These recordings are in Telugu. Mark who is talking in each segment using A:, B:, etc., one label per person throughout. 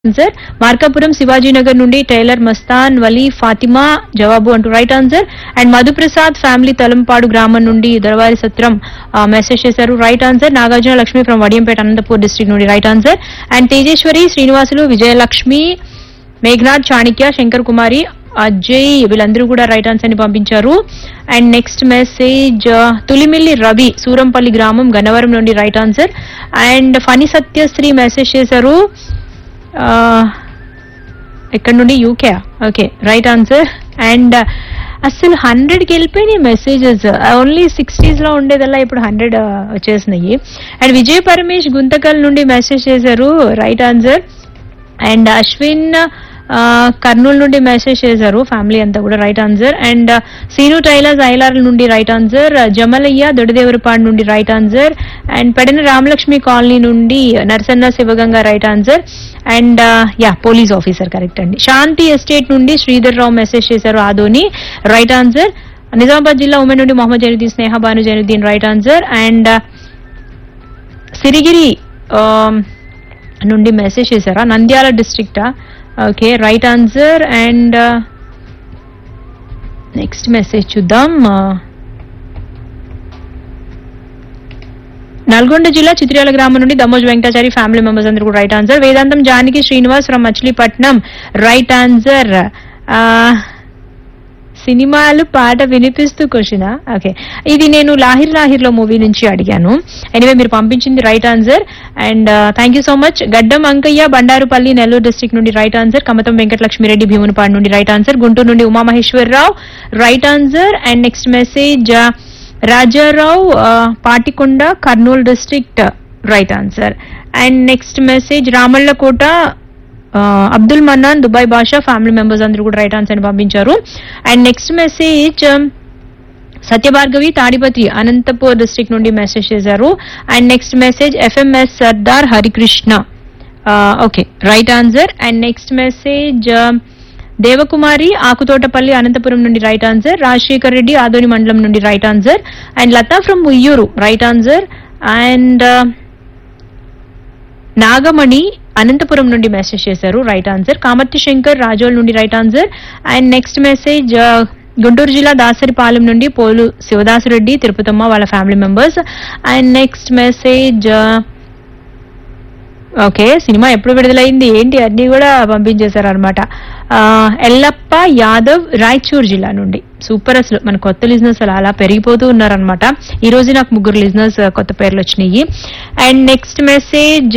A: ఆన్సర్ మార్కాపురం శివాజీనగర్ నుండి టైలర్ మస్తాన్ వలీ ఫాతిమా జవాబు అంటూ right answer and Madhuprasad family Thalampadu గ్రామం నుండి దొరవారి సత్రం మెసేజ్ చేశారు right answer Nagarjuna Lakshmi from Vadiyampeta Anantapur district నుండి right answer and Tejeswari Srinivasulu Vijayalakshmi Meghanath Chanikya Shankar Kumari Ajay వీళ్ళందరూ కూడా రైట్ ఆన్సర్ ని పంపించారు and next message Tulimilli Ravi Surampalli గ్రామం గన్నవరం నుండి right answer and Phani Satyasri message చేశారు ఆ, ఎక్కడ నుండి UK okay right answer and అసలు హండ్రెడ్కి వెళ్ళిపోయినాయి మెసేజెస్ ఓన్లీ సిక్స్టీస్ లో ఉండేదల్లా ఇప్పుడు హండ్రెడ్ వచ్చేసినాయి అండ్ విజయ్ పరమేష్ గుంతకల్ నుండి మెసేజ్ చేశారు రైట్ ఆన్సర్ అండ్ అశ్విన్ ఆ, కర్నూలు నుండి మెసేజ్ చేశారు ఫ్యామిలీ అంతా కూడా right answer and Seenu tailors Ailar నుండి రైట్ ఆన్సర్ జమలయ్య దొడదేవరపాడు నుండి right answer and Pedana Ramalakshmi colony నుండి Narasanna Sivaganga right answer and yeah police officer correct అండి శాంతి ఎస్టేట్ నుండి శ్రీధర్ రావు మెసేజ్ చేశారు ఆదోని రైట్ ఆన్సర్ నిజామాబాద్ జిల్లా ఉమెన్ నుండి Mohammed Zainuddin Sneha Banu Zainuddin right answer and Sirigiri ఆమ్, నుండి మెసేజ్ చేశారా నంద్యాల డిస్ట్రిక్టా okay right answer and next message చూద్దాం ఆ, నల్గొండ జిల్లా చిత్రియాల గ్రామం నుండి దమోజ్ వెంకటాచారి ఫ్యామిలీ మెంబర్స్ అందరూ కూడా right answer Vedantam Janaki Srinivas from Machilipatnam right answer సినిమాలు పాట వినిపిస్తూ క్వశ్చన్ ఓకే ఇది నేను లాహిర్ లాహిర్ లో మూవీ నుంచి అడిగాను ఎనివే మీరు పంపించింది right answer and thank you so much Gaddam Ankayya Bandarupalli Nellore district నుండి రైట్ ఆన్సర్ కమతం వెంకటలక్ష్మిరెడ్డి భీమునిపాడు నుండి రైట్ ఆన్సర్ గుంటూరు నుండి Umamaheswararao right answer and next message Rajarao ఆ, Patikonda Kurnool district right answer and next message Ramallakota ఆ, Abdul Mannan Dubai Basha family members అందరూ కూడా రైట్ ఆన్సర్ ని పంపించారు and next message Satyabhargavi Tadipatri Anantapur district నుండి మెసేజ్ చేశారు and next message FMS Sardar Harikrishna okay right answer and next message Devakumari Akuthotapalli Anantapuram నుండి రైట్ ఆన్సర్ రాజశేఖర్ రెడ్డి ఆదోని మండలం నుండి right answer and Latha from Uyyuru right answer and Nagamani Anantapuram నుండి మెసేజ్ చేశారు రైట్ ఆన్సర్ కామర్తి శంకర్ రాజోల్ నుండి right answer and next message Guntur జిల్లా దాసరిపాలెం నుండి పోలు శివదాసురెడ్డి తిరుపతమ్మ వాళ్ళ family members and next message okay cinema ఎప్పుడు విడుదలైంది ఏంటి అన్ని కూడా పంపించేశారు అనమాట ఎల్లప్ప యాదవ్ రాయచూర్ జిల్లా నుండి సూపర్ అసలు మన కొత్త లిజినెస్ అలా అలా పెరిగిపోతూ ఉన్నారనమాట ఈ రోజు నాకు ముగ్గురు లిజినెస్ కొత్త పేర్లు వచ్చినాయి and next message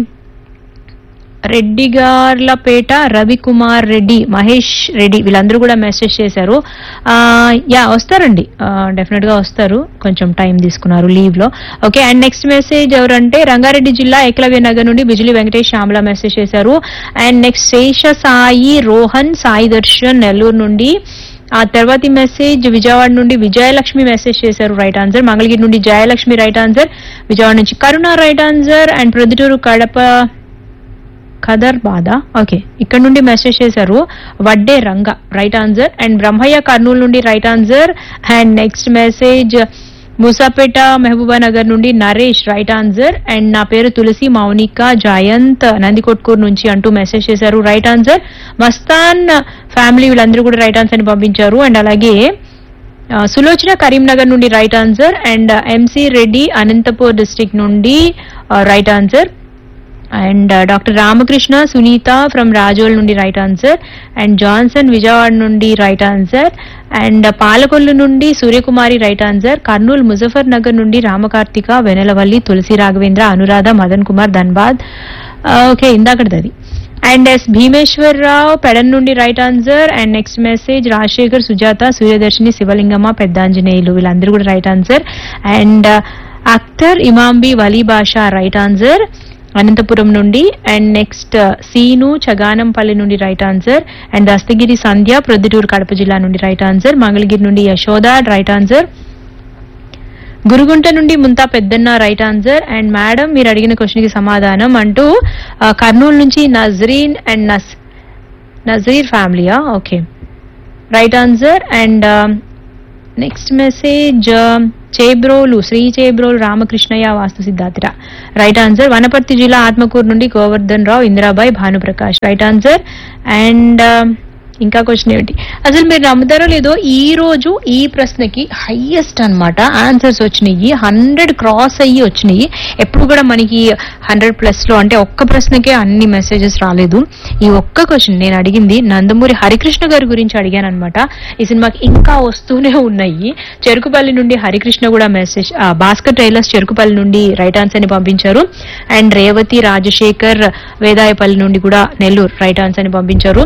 A: Reddigarlapeta Ravikumar Reddy Mahesh Reddy వీళ్ళందరూ కూడా మెసేజ్ చేశారు ఆ, యా వస్తారండి డెఫినెట్ గా వస్తారు కొంచెం టైం తీసుకున్నారు లీవ్ లో ఓకే అండ్ నెక్స్ట్ మెసేజ్ ఎవరంటే రంగారెడ్డి జిల్లా ఏకలవ్య నగర్ నుండి బిజిలి వెంకటేష్ శ్యామల మెసేజ్ చేశారు అండ్ నెక్స్ట్ శేష సాయి రోహన్ సాయి దర్శన్ నెల్లూరు నుండి ఆ తర్వాతి మెసేజ్ విజయవాడ నుండి విజయలక్ష్మి మెసేజ్ చేశారు రైట్ ఆన్సర్ మంగళగిరి నుండి జయలక్ష్మి రైట్ ఆన్సర్ విజయవాడ నుంచి Karuna right answer and Proddatur Kadapa Khadar బాధ ఓకే ఇక్కడ నుండి మెసేజ్ చేశారు Vadde Ranga right answer and Brahmayya Kurnool నుండి right answer and next message Musapeta Mahabuba Nagar నుండి నరేష్ రైట్ ఆన్సర్ అండ్ నా పేరు తులసి మౌనిక జయంత్ నందికొట్కూరు నుంచి అంటూ మెసేజ్ చేశారు రైట్ ఆన్సర్ మస్తాన్ ఫ్యామిలీ వీళ్ళందరూ కూడా రైట్ ఆన్సర్ ని పంపించారు అండ్ అలాగే ఆ, సులోచన కరీంనగర్ నుండి right answer and MC Reddy Anantapur district నుండి right answer and doctor Ramakrishna Sunitha from Razole నుండి right answer and Johnson Vijayawada నుండి రైట్ ఆన్సర్ అండ్ పాలకొల్లు నుండి సూర్యకుమారి రైట్ ఆన్సర్ కర్నూలు ముజఫర్ నగర్ నుండి రామకార్తిక వెనలవల్లి తులసి రాఘవేంద్ర అనురాధ మదన్ కుమార్ ధన్బాద్ ఓకే ఇందాకటిది అది అండ్ ఎస్ భీమేశ్వరరావు పెడన్ నుండి right answer and next message Rajasekhar Sujatha Suryadarshini Sivalingamma Peddanjaneyulu వీళ్ళందరూ కూడా right answer and Akhtar Imambi Wali Basha right answer Anantapuram నుండి అండ్ నెక్స్ట్ సీను చగానంపల్లి నుండి right answer and Dastagiri Sandhya Proddatur Kadapa జిల్లా నుండి రైట్ ఆన్సర్ మంగళగిరి నుండి యశోద రైట్ ఆన్సర్ గురుగుంట నుండి ముంతా పెద్దన్న రైట్ ఆన్సర్ అండ్ మేడం మీరు అడిగిన క్వశ్చన్ కి సమాధానం అంటూ ఆ, కర్నూలు నుంచి నజరీన్ అండ్ నస్ నజీర్ ఫ్యామిలీయా okay right answer and next message Chebrolu Sri Chebrolu Ramakrishnayya వాస్తు సిద్ధార్థిర రైట్ ఆన్సర్ వనపర్తి జిల్లా ఆత్మకూరు నుండి Govardhan Rao Indirabai Bhanuprakash right answer and ఇంకా క్వశ్చన్ ఏమిటి అసలు మీరు నమ్ముతారో లేదో ఈ రోజు ఈ ప్రశ్నకి హైయెస్ట్ అన్నమాట ఆన్సర్స్ వచ్చినాయి హండ్రెడ్ క్రాస్ అయ్యి వచ్చినాయి ఎప్పుడు కూడా మనకి హండ్రెడ్ ప్లస్ లో అంటే ఒక్క ప్రశ్నకే అన్ని మెసేజెస్ రాలేదు ఈ ఒక్క క్వశ్చన్ నేను అడిగింది నందమూరి హరికృష్ణ గారి గురించి అడిగాను అనమాట ఈ సినిమాకి ఇంకా వస్తూనే ఉన్నాయి చెరుకుపల్లి నుండి హరికృష్ణ కూడా మెసేజ్ భాస్కర్ టైలర్స్ చెరుకుపల్లి నుండి రైట్ ఆన్సర్ ని పంపించారు అండ్ రేవతి రాజశేఖర్ వేదాయపల్లి నుండి కూడా నెల్లూరు రైట్ ఆన్సర్ ని పంపించారు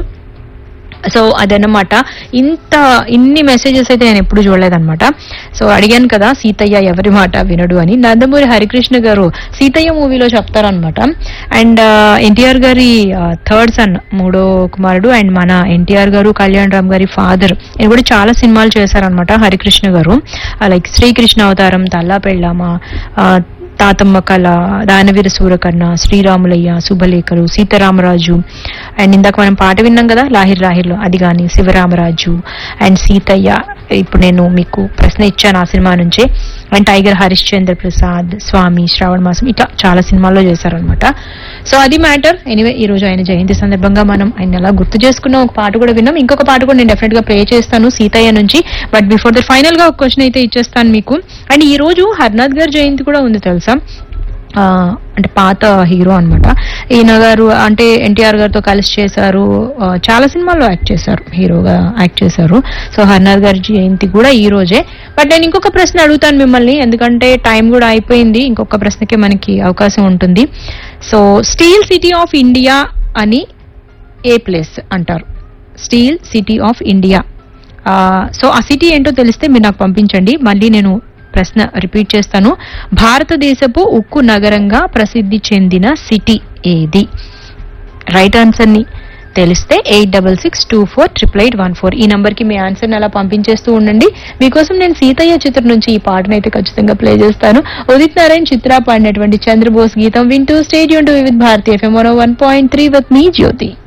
A: సో అదన్నమాట ఇంత ఇన్ని మెసేజెస్ అయితే నేను ఎప్పుడు చూడలేదన్నమాట సో అడిగాను కదా సీతయ్య ఎవరి మాట వినడు అని నందమూరి హరికృష్ణ గారు సీతయ్య మూవీలో చెప్తారనమాట అండ్ ఎన్టీఆర్ గారి థర్డ్ సన్ మూడో కుమారుడు అండ్ మన ఎన్టీఆర్ గారు కళ్యాణ్ రామ్ గారి ఫాదర్ ఈయన కూడా చాలా సినిమాలు చేశారనమాట హరికృష్ణ గారు లైక్ శ్రీకృష్ణ అవతారం తల్లా పెళ్ళామ ఆ, తాతమ్మ కళ దానవీర సూరకర్ణ శ్రీరాములయ్య శుభలేఖలు సీతారామరాజు అండ్ ఇందాక మనం పాట విన్నాం కదా లాహిర్ లాహిర్లో అది కానీ శివరామరాజు అండ్ సీతయ్య ఇప్పుడు నేను మీకు ప్రశ్న ఇచ్చాను ఆ సినిమా నుంచే అండ్ టైగర్ హరిశ్చంద్ర ప్రసాద్ స్వామి శ్రావణ మాసం ఇట్లా చాలా సినిమాల్లో చేశారనమాట సో అది మ్యాటర్ ఎనీవే ఈ రోజు ఆయన జయంతి సందర్భంగా మనం ఆయన ఎలా గుర్తు చేసుకున్నాం ఒక పాట కూడా విన్నాం ఇంకొక పాట కూడా నేను డెఫినెట్ గా ప్లే చేస్తాను సీతయ్య నుంచి బట్ బిఫోర్ ద ఫైనల్ గా ఒక క్వశ్చన్ అయితే ఇచ్చేస్తాను మీకు అండ్ ఈ రోజు హర్నాథ్ గారి జయంతి కూడా ఉంది తెలుసా ఆ, అంటే పాత హీరో అన్నమాట ఈయన గారు అంటే ఎన్టీఆర్ గారితో కలిసి చేశారు ఆ, చాలా సినిమాల్లో యాక్ట్ చేశారు హీరోగా యాక్ట్ చేశారు సో హర్నాథ్ గారి జయంతి కూడా ఈ రోజే బట్ నేను ఇంకొక ప్రశ్న అడుగుతాను మిమ్మల్ని ఎందుకంటే టైం కూడా అయిపోయింది ఇంకొక ప్రశ్నకే మనకి అవకాశం ఉంటుంది so steel city of India అని ఏ ప్లేస్ అంటారు steel city of India so ఆ సిటీ ఏంటో తెలిస్తే మీరు నాకు పంపించండి మళ్ళీ నేను ప్రశ్న రిపీట్ చేస్తాను భారతదేశపు ఉక్కు నగరంగా ప్రసిద్ధి చెందిన సిటీ ఏది రైట్ ఆన్సర్ ని తెలిస్తే eight double six two four triple eight one four ఈ నంబర్ కి మీ ఆన్సర్ అలా పంపించేస్తూ ఉండండి మీకోసం నేను సీతయ్య చిత్రం నుంచి ఈ పాటను అయితే ఖచ్చితంగా ప్లే చేస్తాను ఉదిత్ నారాయణ్ చిత్ర పాడినటువంటి చంద్రబోస్ గీతం వింటూ stadium to with Bharatiya FM one point three with మీ జ్యోతి